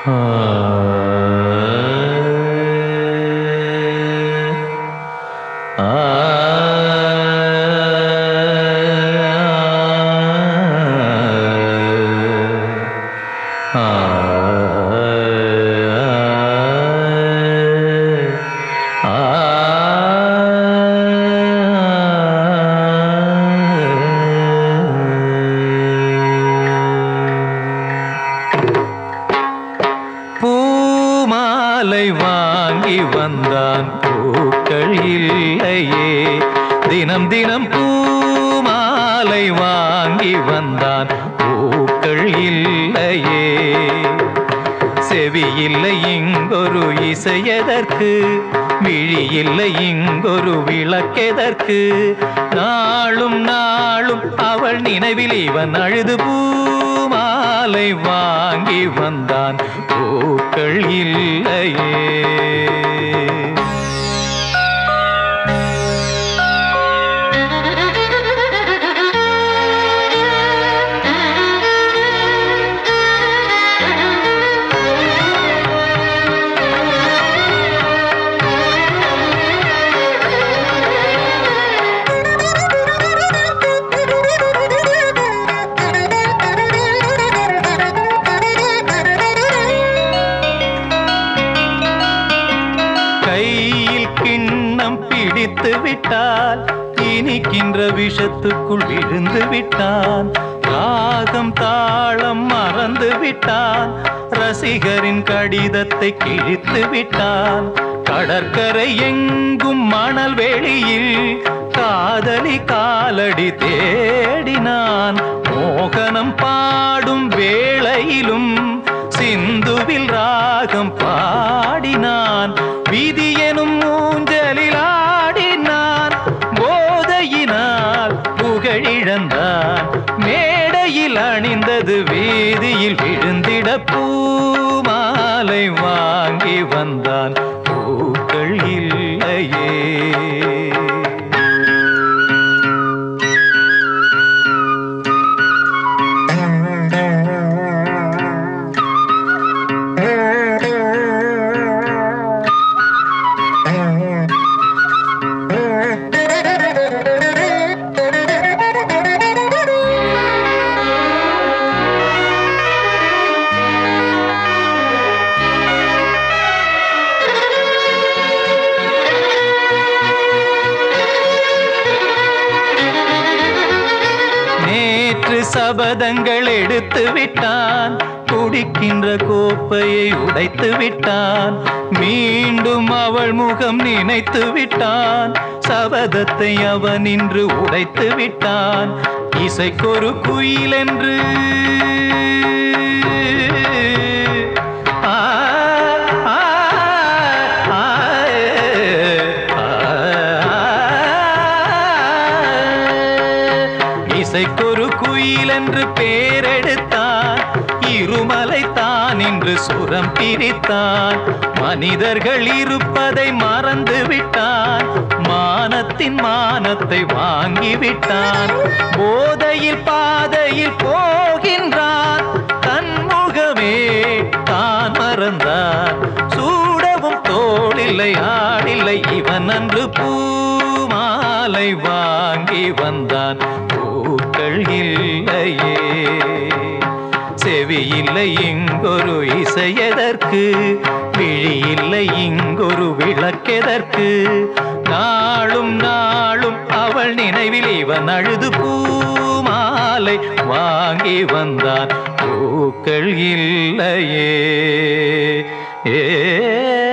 பூமாலை வாங்கி வந்தான் பூக்கள் இல்லையே தினம் தினம் பூமாலை வாங்கி வந்தான் பூக்கள் இல்லையே செவி இல்லை இங்கொரு இசையதற்கு விழி இல்லை இங்கொரு விளக்கெதற்கு நாளும் நாளும் அவள் நினைவில் இவன் அழுது பூமாலை வாங்கி வந்தான் பூக்கள் இல்லையே கையில் கிண்ணம் பிடித்து விட்டால் இனிக்கின்ற விஷத்துக்குள் விழுந்து விட்டான் ராகம் தாளம் மறந்து விட்டான் ரசிகரின் கடிதத்தை கிழித்து விட்டான் கடற்கரை எங்கும் மணல் வெளியில் காதலி காலடி தேடினான் மோகனம் பாடும் வேளையிலும் சிந்துவில் ராகம் பாடினான் விதி எனும் மூஞ்சலில் ஆடினான் போதையினால் புகழிழந்தான் மேடையில் அணிந்தது வீதியில் விழுந்திட பூமாலை வாங்கி வந்தான் பூக்கள் இல்லையே நேற்று சபதங்கள் எடுத்து விட்டான் குடிக்கின்ற கோப்பையை உடைத்து விட்டான் மீண்டும் அவள் முகம் நினைத்து விட்டான் சபதத்தை அவன் இன்று உடைத்து விட்டான் இசைக்கொரு குயில் என்று ஆ, ஆ, ஆ, இசைக்கொரு குயில் என்று பேரெடுத்தான் இருமலை தான் என்று சுரம் பிரித்தான் மனிதர்கள் இருப்பதை மறந்து விட்டான் மானத்தின் மானத்தை வாங்கி விட்டான் போதையில் பாதையில் போகின்றான் தன் முகமே தான் மறந்தான் சூடவும் தோளில்லை ஆடில்லை இவன் அன்று பூமாலை வாங்கி வந்தான் பூக்கள் இல்லையே செவி இல்லை இங்கொரு இசையதற்கு விழி இல்லை இங்கொரு விளக்கெதற்கு நாளும் நாளும் அவள் நினைவில் இவன் அழுது பூமாலை வாங்கி வந்தான் பூக்கள் இல்லையே ஏ